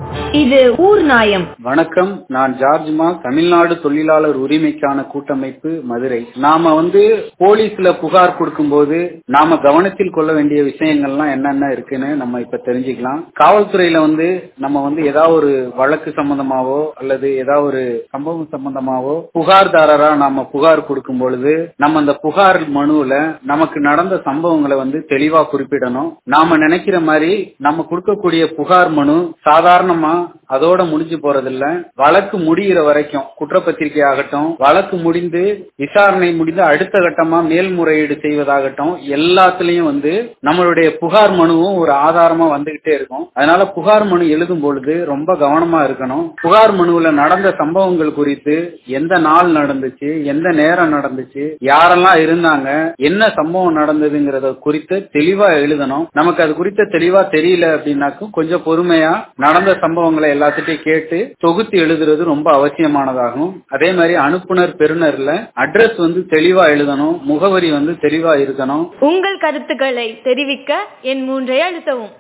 இது ஊர் நாயம் வணக்கம் நான் ஜார்ஜ்மா தமிழ்நாடு தொழிலாளர் உரிமைக்கான கூட்டமைப்பு மதுரை நாம வந்து போலீஸ்ல புகார் கொடுக்கும்போது நாம கவனத்தில் கொள்ள வேண்டிய விஷயங்கள்லாம் என்னென்ன இருக்குன்னு நம்ம இப்ப தெரிஞ்சுக்கலாம் காவல்துறையில வந்து நம்ம வந்து ஏதாவது ஒரு வழக்கு சம்பந்தமாவோ அல்லது ஏதாவது ஒரு சம்பவம் சம்பந்தமாவோ புகார்தாரரா நாம புகார் கொடுக்கும் பொழுது நம்ம அந்த புகார் மனுவுல நமக்கு நடந்த சம்பவங்களை வந்து தெளிவா குறிப்பிடணும் நாம நினைக்கிற மாதிரி நம்ம கொடுக்கக்கூடிய புகார் மனு சாதாரணமா அதோட முடிஞ்சு போறதில்ல வழக்கு முடிகிற வரைக்கும் குற்றப்பத்திரிகை ஆகட்டும் வழக்கு முடிந்து விசாரணை முடிந்து அடுத்த கட்டமா மேல்முறையீடு செய்வதாகட்டும் எல்லாத்துலயும் வந்து நம்மளுடைய புகார் மனுவும் ஒரு ஆதாரமா வந்துகிட்டே இருக்கும் அதனால புகார் மனு எழுதும் பொழுது ரொம்ப கவனமா இருக்கணும் புகார் மனுவுல நடந்த சம்பவங்கள் குறித்து எந்த நாள் நடந்துச்சு எந்த நேரம் நடந்துச்சு யாரெல்லாம் இருந்தாங்க என்ன சம்பவம் நடந்ததுங்கிறத குறித்து தெளிவா எழுதணும் நமக்கு அது குறித்த தெளிவா தெரியல அப்படின்னாக்கும் கொஞ்சம் பொறுமையா நடந்த சம்பவங்களை எல்லாத்திட்டையும் கேட்டு தொகுத்து எழுதுறது ரொம்ப அவசியமானதாகும் அதே மாதிரி அனுப்புனர் பெறுநர்ல அட்ரஸ் வந்து தெளிவா எழுதணும் முகவரி வந்து தெளிவா இருக்கணும் உங்கள் கருத்துக்களை தெரிவிக்க என் மூன்றை அழுத்தவும்